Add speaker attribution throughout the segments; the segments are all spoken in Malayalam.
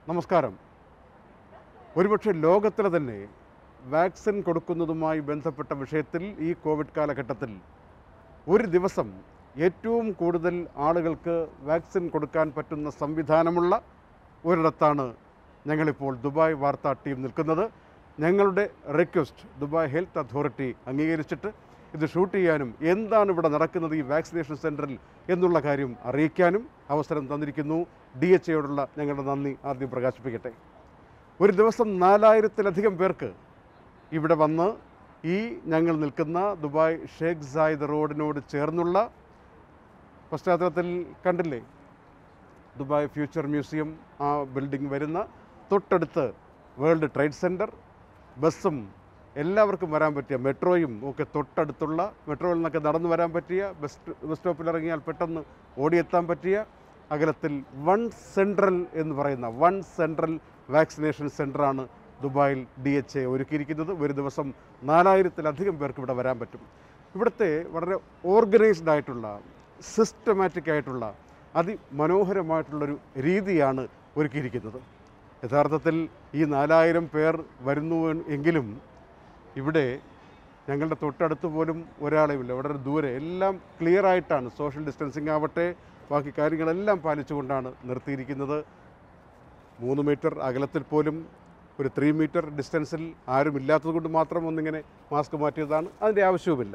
Speaker 1: നമസ്കാരം ഒരുപക്ഷെ ലോകത്തിലെ തന്നെ വാക്സിൻ കൊടുക്കുന്നതുമായി ബന്ധപ്പെട്ട വിഷയത്തിൽ ഈ കോവിഡ് കാലഘട്ടത്തിൽ ഒരു ദിവസം ഏറ്റവും കൂടുതൽ ആളുകൾക്ക് വാക്സിൻ കൊടുക്കാൻ പറ്റുന്ന സംവിധാനമുള്ള ഒരിടത്താണ് ഞങ്ങളിപ്പോൾ ദുബായ് വാർത്താ ടീം നിൽക്കുന്നത് ഞങ്ങളുടെ റിക്വസ്റ്റ് ദുബായ് ഹെൽത്ത് അതോറിറ്റി അംഗീകരിച്ചിട്ട് ഇത് ഷൂട്ട് ചെയ്യാനും എന്താണ് ഇവിടെ നടക്കുന്നത് ഈ വാക്സിനേഷൻ സെൻറ്ററിൽ എന്നുള്ള കാര്യം അറിയിക്കാനും അവസരം തന്നിരിക്കുന്നു ഡി എച്ച് എയോടുള്ള ഞങ്ങളുടെ നന്ദി ആദ്യം പ്രകാശിപ്പിക്കട്ടെ ഒരു ദിവസം നാലായിരത്തിലധികം പേർക്ക് ഇവിടെ വന്ന് ഈ ഞങ്ങൾ നിൽക്കുന്ന ദുബായ് ഷേഖ് സായിദ് റോഡിനോട് ചേർന്നുള്ള പശ്ചാത്തലത്തിൽ കണ്ടില്ലേ ദുബായ് ഫ്യൂച്ചർ മ്യൂസിയം ആ ബിൽഡിംഗ് വരുന്ന തൊട്ടടുത്ത് വേൾഡ് ട്രേഡ് സെൻറ്റർ ബസ്സും എല്ലാവർക്കും വരാൻ പറ്റിയ മെട്രോയും ഒക്കെ തൊട്ടടുത്തുള്ള മെട്രോയിൽ നിന്നൊക്കെ നടന്നു വരാൻ പറ്റിയ ബസ് ബസ് സ്റ്റോപ്പിൽ ഇറങ്ങിയാൽ പെട്ടെന്ന് ഓടിയെത്താൻ പറ്റിയ അകലത്തിൽ വൺ സെൻട്രൽ എന്ന് പറയുന്ന വൺ സെൻട്രൽ വാക്സിനേഷൻ സെൻ്ററാണ് ദുബായിൽ ഡി എച്ച് എ ഒരുക്കിയിരിക്കുന്നത് ഒരു ദിവസം നാലായിരത്തിലധികം പേർക്ക് ഇവിടെ വരാൻ പറ്റും ഇവിടുത്തെ വളരെ ഓർഗനൈസ്ഡ് ആയിട്ടുള്ള സിസ്റ്റമാറ്റിക് ആയിട്ടുള്ള അതിമനോഹരമായിട്ടുള്ളൊരു രീതിയാണ് ഒരുക്കിയിരിക്കുന്നത് യഥാർത്ഥത്തിൽ ഈ നാലായിരം പേർ വരുന്നു എങ്കിലും ഇവിടെ ഞങ്ങളുടെ തൊട്ടടുത്ത് പോലും ഒരാളെയുമില്ല വളരെ ദൂരെ എല്ലാം ക്ലിയർ ആയിട്ടാണ് സോഷ്യൽ ഡിസ്റ്റൻസിങ് ആവട്ടെ ബാക്കി കാര്യങ്ങളെല്ലാം പാലിച്ചുകൊണ്ടാണ് നിർത്തിയിരിക്കുന്നത് മൂന്ന് മീറ്റർ അകലത്തിൽ പോലും ഒരു ത്രീ മീറ്റർ ഡിസ്റ്റൻസിൽ ആരുമില്ലാത്തത് കൊണ്ട് മാത്രം ഒന്നിങ്ങനെ മാസ്ക് മാറ്റിയതാണ് അതിൻ്റെ ആവശ്യവുമില്ല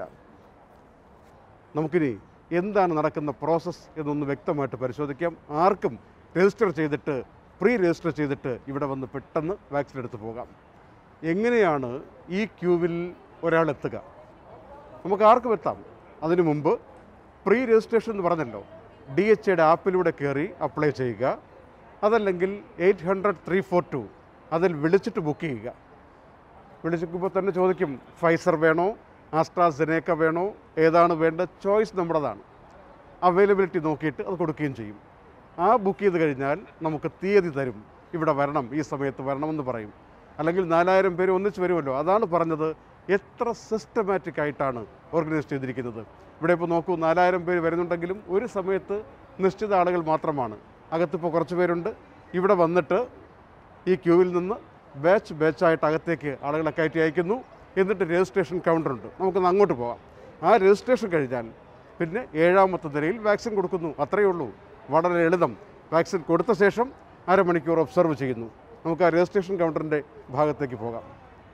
Speaker 1: നമുക്കിനി എന്താണ് നടക്കുന്ന പ്രോസസ്സ് എന്നൊന്ന് വ്യക്തമായിട്ട് പരിശോധിക്കാം ആർക്കും രജിസ്റ്റർ ചെയ്തിട്ട് പ്രീ രജിസ്റ്റർ ചെയ്തിട്ട് ഇവിടെ വന്ന് പെട്ടെന്ന് വാക്സിൻ എടുത്ത് പോകാം എങ്ങനെയാണ് ഈ ക്യൂവിൽ ഒരാൾ എത്തുക നമുക്ക് ആർക്കും എത്താം അതിനു മുമ്പ് പ്രീ രജിസ്ട്രേഷൻ എന്ന് പറഞ്ഞല്ലോ ഡി എച്ച് എയുടെ ആപ്പിലൂടെ കയറി അപ്ലൈ ചെയ്യുക അതല്ലെങ്കിൽ eight hundred three four two അതിൽ വിളിച്ചിട്ട് ബുക്ക് ചെയ്യുക വിളിച്ചിരിക്കുമ്പോൾ തന്നെ ചോദിക്കും ഫൈസർ വേണോ ആസ്ട്രാസെനേക്ക വേണോ ഏതാണ് വേണ്ട ചോയ്സ് നമ്മുടേതാണ് അവൈലബിലിറ്റി നോക്കിയിട്ട് അത് കൊടുക്കുകയും ചെയ്യും ആ ബുക്ക് ചെയ്ത് കഴിഞ്ഞാൽ നമുക്ക് തീയതി തരും ഇവിടെ വരണം ഈ സമയത്ത് വരണമെന്ന് പറയും അല്ലെങ്കിൽ നാലായിരം പേര് ഒന്നിച്ച് വരുമല്ലോ അതാണ് പറഞ്ഞത് എത്ര സിസ്റ്റമാറ്റിക് ആയിട്ടാണ് ഓർഗനൈസ് ചെയ്തിരിക്കുന്നത് ഇവിടെ ഇപ്പോൾ നോക്കൂ നാലായിരം പേര് വരുന്നുണ്ടെങ്കിലും ഒരു സമയത്ത് നിശ്ചിത ആളുകൾ മാത്രമാണ് അകത്തിപ്പോൾ കുറച്ച് പേരുണ്ട് ഇവിടെ വന്നിട്ട് ഈ ക്യൂവിൽ നിന്ന് ബാച്ച് ബാച്ചായിട്ട് അകത്തേക്ക് ആളുകളെ കയറ്റി അയക്കുന്നു എന്നിട്ട് രജിസ്ട്രേഷൻ കൗണ്ടറുണ്ട് നമുക്കൊന്ന് അങ്ങോട്ട് പോകാം ആ രജിസ്ട്രേഷൻ കഴിഞ്ഞാൽ പിന്നെ ഏഴാമത്തെ നിലയിൽ വാക്സിൻ കൊടുക്കുന്നു അത്രയേ ഉള്ളൂ വളരെ ലളിതം വാക്സിൻ കൊടുത്ത ശേഷം അരമണിക്കൂർ ഒബ്സർവ് ചെയ്യുന്നു നമുക്ക് ആ രജിസ്ട്രേഷൻ കൗണ്ടറിൻ്റെ ഭാഗത്തേക്ക് പോകാം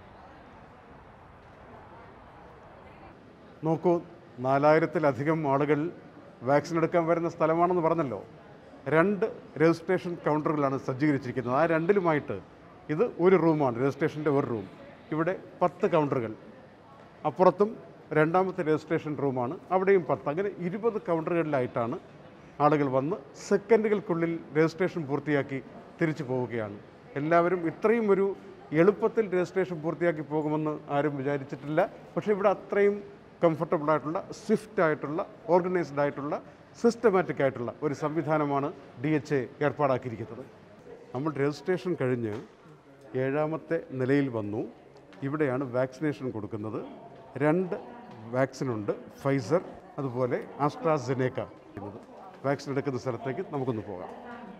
Speaker 1: നോക്കൂ നാലായിരത്തിലധികം ആളുകൾ വാക്സിൻ എടുക്കാൻ വരുന്ന സ്ഥലമാണെന്ന് പറഞ്ഞല്ലോ രണ്ട് രജിസ്ട്രേഷൻ കൗണ്ടറുകളാണ് സജ്ജീകരിച്ചിരിക്കുന്നത് ആ രണ്ടിലുമായിട്ട് ഇത് ഒരു റൂമാണ് രജിസ്ട്രേഷൻ്റെ ഒരു റൂം ഇവിടെ പത്ത് കൗണ്ടറുകൾ അപ്പുറത്തും രണ്ടാമത്തെ രജിസ്ട്രേഷൻ റൂമാണ് അവിടെയും പത്ത് അങ്ങനെ ഇരുപത് കൗണ്ടറുകളിലായിട്ടാണ് ആളുകൾ വന്ന് സെക്കൻഡുകൾക്കുള്ളിൽ രജിസ്ട്രേഷൻ പൂർത്തിയാക്കി തിരിച്ചു പോവുകയാണ് എല്ലാവരും ഇത്രയും ഒരു എളുപ്പത്തിൽ രജിസ്ട്രേഷൻ പൂർത്തിയാക്കി പോകുമെന്ന് ആരും വിചാരിച്ചിട്ടില്ല പക്ഷേ ഇവിടെ അത്രയും കംഫർട്ടബിൾ ആയിട്ടുള്ള സ്വിഫ്റ്റ് ആയിട്ടുള്ള ഓർഗനൈസ്ഡ് ആയിട്ടുള്ള സിസ്റ്റമാറ്റിക് ആയിട്ടുള്ള ഒരു സംവിധാനമാണ് ഡി എച്ച് എ ഏർപ്പാടാക്കിയിരിക്കുന്നത് നമ്മൾ രജിസ്ട്രേഷൻ കഴിഞ്ഞ് ഏഴാമത്തെ നിലയിൽ വന്നു ഇവിടെയാണ് വാക്സിനേഷൻ കൊടുക്കുന്നത് രണ്ട് വാക്സിനുണ്ട് ഫൈസർ അതുപോലെ ആസ്ട്രാസെനേക്ക എന്നത് വാക്സിൻ എടുക്കുന്ന സ്ഥലത്തേക്ക് നമുക്കൊന്ന് പോകാം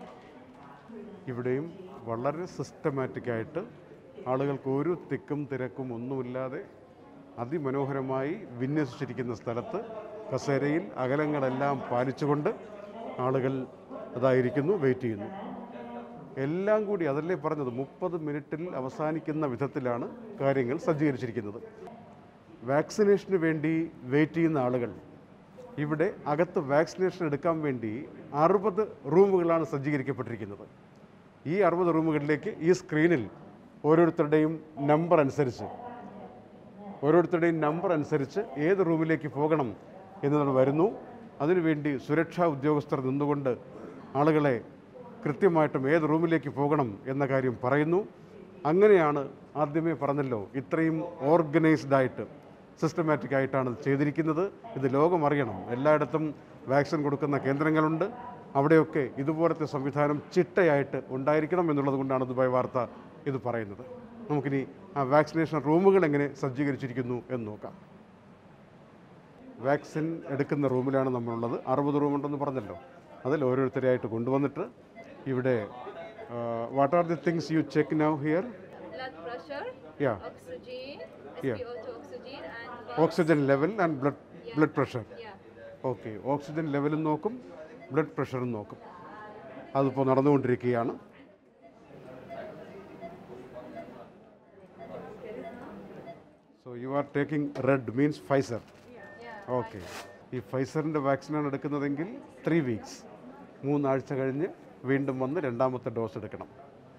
Speaker 1: ഇവിടെയും വളരെ സിസ്റ്റമാറ്റിക് ആയിട്ട് ആളുകൾക്ക് ഒരു തിക്കും തിരക്കും ഒന്നുമില്ലാതെ അതിമനോഹരമായി വിന്യസിച്ചിരിക്കുന്ന സ്ഥലത്ത് കസേരയിൽ അകലങ്ങളെല്ലാം പാലിച്ചുകൊണ്ട് ആളുകൾ അതായിരിക്കുന്നു വെയിറ്റ് ചെയ്യുന്നു എല്ലാം കൂടി അതല്ലേ പറഞ്ഞത് മുപ്പത് മിനിറ്റിൽ അവസാനിക്കുന്ന വിധത്തിലാണ് കാര്യങ്ങൾ സജ്ജീകരിച്ചിരിക്കുന്നത് വാക്സിനേഷന് വേണ്ടി വെയിറ്റ് ചെയ്യുന്ന ആളുകൾ ഇവിടെ അകത്ത് വാക്സിനേഷൻ എടുക്കാൻ വേണ്ടി അറുപത് റൂമുകളാണ് സജ്ജീകരിക്കപ്പെട്ടിരിക്കുന്നത് ഈ അറുപത് റൂമുകളിലേക്ക് ഈ സ്ക്രീനിൽ ഓരോരുത്തരുടെയും നമ്പർ അനുസരിച്ച് ഓരോരുത്തരുടെയും നമ്പർ അനുസരിച്ച് ഏത് റൂമിലേക്ക് പോകണം എന്നതാണ് വരുന്നു അതിനുവേണ്ടി സുരക്ഷാ ഉദ്യോഗസ്ഥർ നിന്നുകൊണ്ട് ആളുകളെ കൃത്യമായിട്ടും ഏത് റൂമിലേക്ക് പോകണം എന്ന കാര്യം പറയുന്നു അങ്ങനെയാണ് ആദ്യമേ പറഞ്ഞല്ലോ ഇത്രയും ഓർഗനൈസ്ഡ് ആയിട്ട് സിസ്റ്റമാറ്റിക് ആയിട്ടാണ് ഇത് ചെയ്തിരിക്കുന്നത് ഇത് ലോകം അറിയണം എല്ലായിടത്തും വാക്സിൻ കൊടുക്കുന്ന കേന്ദ്രങ്ങളുണ്ട് അവിടെയൊക്കെ ഇതുപോലത്തെ സംവിധാനം ചിട്ടയായിട്ട് ഉണ്ടായിരിക്കണം എന്നുള്ളത് കൊണ്ടാണ് ദുബായ് വാർത്ത ഇത് പറയുന്നത് നമുക്കിനി ആ വാക്സിനേഷൻ റൂമുകൾ എങ്ങനെ സജ്ജീകരിച്ചിരിക്കുന്നു എന്ന് നോക്കാം വാക്സിൻ എടുക്കുന്ന റൂമിലാണ് നമ്മളുള്ളത് അറുപത് റൂമുണ്ടെന്ന് പറഞ്ഞല്ലോ അതിൽ ഓരോരുത്തരെയായിട്ട് കൊണ്ടുവന്നിട്ട് ഇവിടെ ആ, what are the things you check now here
Speaker 2: blood pressure,
Speaker 1: yeah
Speaker 2: oxygen,
Speaker 1: Yeah.
Speaker 2: SpO2 oxygen, and
Speaker 1: oxygen level and blood blood pressure
Speaker 2: yeah.
Speaker 1: Okay oxygen ലെവലും നോക്കും ബ്ലഡ് പ്രഷറും നോക്കും അതിപ്പോൾ നടന്നുകൊണ്ടിരിക്കുകയാണ് so you are taking red means Pfizer okay ഈ ഫൈസറിൻ്റെ വാക്സിനാണ് എടുക്കുന്നതെങ്കിൽ ത്രീ വീക്സ് മൂന്നാഴ്ച കഴിഞ്ഞ് വീണ്ടും വന്ന് രണ്ടാമത്തെ ഡോസ് എടുക്കണം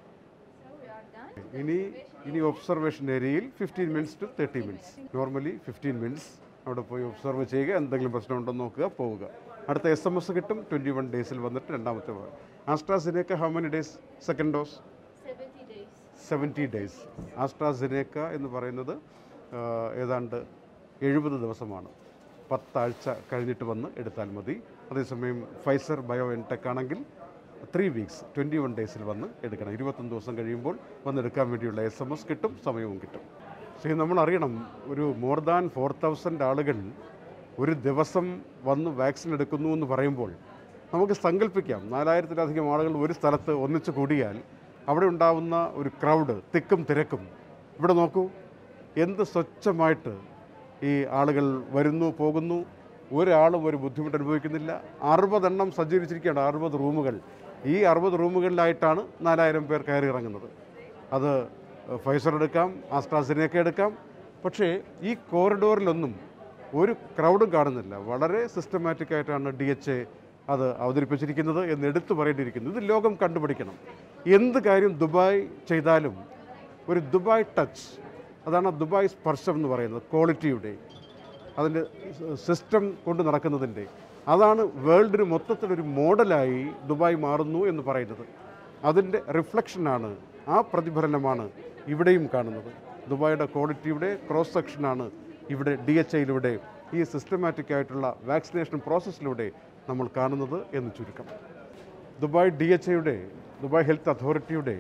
Speaker 2: So we are done.
Speaker 1: ഇനി ഇനി ഒബ്സർവേഷൻ ഏരിയയിൽ fifteen minutes to thirty minutes normally fifteen minutes അവിടെ പോയി ഒബ്സർവ് ചെയ്യുക എന്തെങ്കിലും പ്രശ്നമുണ്ടോ എന്ന് നോക്കുക പോവുക അടുത്ത എസ് എം എസ് കിട്ടും ട്വൻറ്റി വൺ ഡേയ്സിൽ വന്നിട്ട് രണ്ടാമത്തെ AstraZeneca how many days second dose
Speaker 2: 70 days.
Speaker 1: Seventy days AstraZeneca എന്ന് പറയുന്നത് ആ, ഏതാണ്ട് എഴുപത് ദിവസമാണ് പത്താഴ്ച കഴിഞ്ഞിട്ട് വന്ന് എടുത്താൽ മതി അതേസമയം ഫൈസർ ബയോ എൻടെക് ആണെങ്കിൽ ത്രീ വീക്സ് ട്വൻറ്റി വൺ ഡേയ്സിൽ വന്ന് എടുക്കണം ഇരുപത്തൊന്ന് ദിവസം കഴിയുമ്പോൾ വന്നെടുക്കാൻ വേണ്ടിയുള്ള എസ് എം എസ് കിട്ടും സമയവും കിട്ടും പക്ഷേ നമ്മൾ അറിയണം ഒരു മോർ ദാൻ ഫോർ തൗസൻഡ് ആളുകൾ ഒരു ദിവസം വന്ന് വാക്സിൻ എടുക്കുന്നു എന്ന് പറയുമ്പോൾ നമുക്ക് സങ്കല്പിക്കാം നാലായിരത്തിലധികം ആളുകൾ ഒരു സ്ഥലത്ത് ഒന്നിച്ചു കൂടിയാൽ അവിടെ ഉണ്ടാവുന്ന ഒരു ക്രൗഡ് തിക്കും തിരക്കും ഇവിടെ നോക്കൂ എന്ത് സ്വച്ഛമായിട്ട് ഈ ആളുകൾ വരുന്നു പോകുന്നു ഒരാളും ഒരു ബുദ്ധിമുട്ട് അനുഭവിക്കുന്നില്ല അറുപതെണ്ണം സജ്ജീകരിച്ചിരിക്കുകയാണ് അറുപത് റൂമുകൾ ഈ അറുപത് റൂമുകളിലായിട്ടാണ് നാലായിരം പേർ കയറി ഇറങ്ങുന്നത് അത് ഫൈസർ എടുക്കാം ആസ്ട്രാസിനെയൊക്കെ എടുക്കാം പക്ഷേ ഈ കോറിഡോറിലൊന്നും ഒരു ക്രൗഡും കാണുന്നില്ല വളരെ സിസ്റ്റമാറ്റിക് ആയിട്ടാണ് ഡി എച്ച് എ അത് അവതരിപ്പിച്ചിരിക്കുന്നത് എന്ന് എടുത്തു പറയേണ്ടിയിരിക്കുന്നു ഇത് ലോകം കണ്ടുപിടിക്കണം എന്ത് കാര്യം ദുബായ് ചെയ്താലും ഒരു ദുബായ് ടച്ച് അതാണ് ദുബായ് സ്പർശം എന്ന് പറയുന്നത് ക്വാളിറ്റിയുടെ അതിൻ്റെ സിസ്റ്റം കൊണ്ട് നടക്കുന്നതിൻ്റെ അതാണ് വേൾഡിന് മൊത്തത്തിലൊരു മോഡലായി ദുബായ് മാറുന്നു എന്ന് പറയുന്നത് അതിൻ്റെ റിഫ്ലക്ഷനാണ് ആ പ്രതിഫലനമാണ് ഇവിടെയും കാണുന്നത് ദുബായിയുടെ ക്വാളിറ്റിയുടെ ക്രോസ് സെക്ഷനാണ് ഇവിടെ ഡി എച്ച് ഐയിലൂടെ ഈ സിസ്റ്റമാറ്റിക് ആയിട്ടുള്ള വാക്സിനേഷൻ പ്രോസസ്സിലൂടെ നമ്മൾ കാണുന്നത് എന്ന് ചുരുക്കം ദുബായ് ഡി എച്ച് ഐയുടെ ദുബായ് ഹെൽത്ത് അതോറിറ്റിയുടെ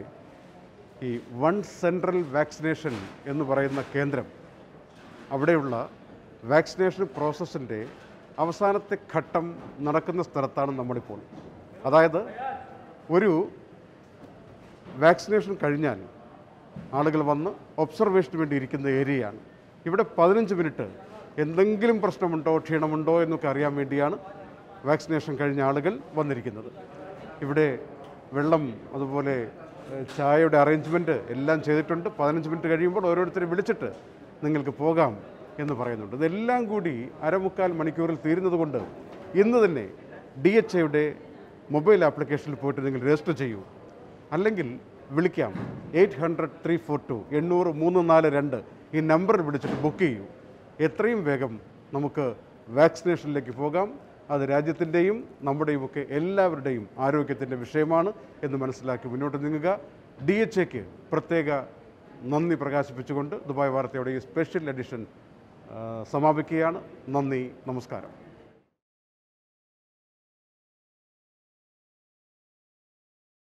Speaker 1: ഈ വൺ സെൻട്രൽ വാക്സിനേഷൻ എന്ന് പറയുന്ന കേന്ദ്രം അവിടെയുള്ള വാക്സിനേഷൻ പ്രോസസ്സിൻ്റെ അവസാനത്തെ ഘട്ടം നടക്കുന്ന സ്ഥലത്താണ് നമ്മളിപ്പോൾ അതായത് ഒരു വാക്സിനേഷൻ കഴിഞ്ഞാൽ ആളുകൾ വന്ന് ഒബ്സർവേഷന് വേണ്ടി ഇരിക്കുന്ന ഏരിയയാണ് ഇവിടെ പതിനഞ്ച് മിനിറ്റ് എന്തെങ്കിലും പ്രശ്നമുണ്ടോ ക്ഷീണമുണ്ടോ എന്നൊക്കെ അറിയാൻ വേണ്ടിയാണ് വാക്സിനേഷൻ കഴിഞ്ഞ ആളുകൾ വന്നിരിക്കുന്നത് ഇവിടെ വെള്ളം അതുപോലെ ഏഹ്, ചായയുടെ അറേഞ്ച്മെൻറ്റ് എല്ലാം ചെയ്തിട്ടുണ്ട് പതിനഞ്ച് മിനിറ്റ് കഴിയുമ്പോൾ ഓരോരുത്തരെ വിളിച്ചിട്ട് നിങ്ങൾക്ക് പോകാം എന്ന് പറയുന്നുണ്ട് ഇതെല്ലാം കൂടി അരമുക്കാൽ മണിക്കൂറിൽ തീരുന്നത് കൊണ്ട് ഇന്ന് തന്നെ ഡി എച്ച് എയുടെ മൊബൈൽ ആപ്ലിക്കേഷനിൽ പോയിട്ട് നിങ്ങൾ രജിസ്റ്റർ ചെയ്യൂ അല്ലെങ്കിൽ വിളിക്കാം eight hundred three four two എണ്ണൂറ് മൂന്ന് നാല് രണ്ട് ഈ നമ്പറിൽ വിളിച്ചിട്ട് ബുക്ക് ചെയ്യൂ എത്രയും വേഗം നമുക്ക് വാക്സിനേഷനിലേക്ക് പോകാം അത് രാജ്യത്തിൻ്റെയും നമ്മുടെയും ഒക്കെ എല്ലാവരുടെയും ആരോഗ്യത്തിൻ്റെ വിഷയമാണ് എന്ന് മനസ്സിലാക്കി മുന്നോട്ട് നീങ്ങുക ഡി എച്ച് എക്ക് പ്രത്യേക നന്ദി പ്രകാശിപ്പിച്ചുകൊണ്ട് ദുബായ് വാർത്തയുടെ ഈ സ്പെഷ്യൽ എഡിഷൻ ആ, സമാപിക്കുകയാണ് നന്ദി നമസ്കാരം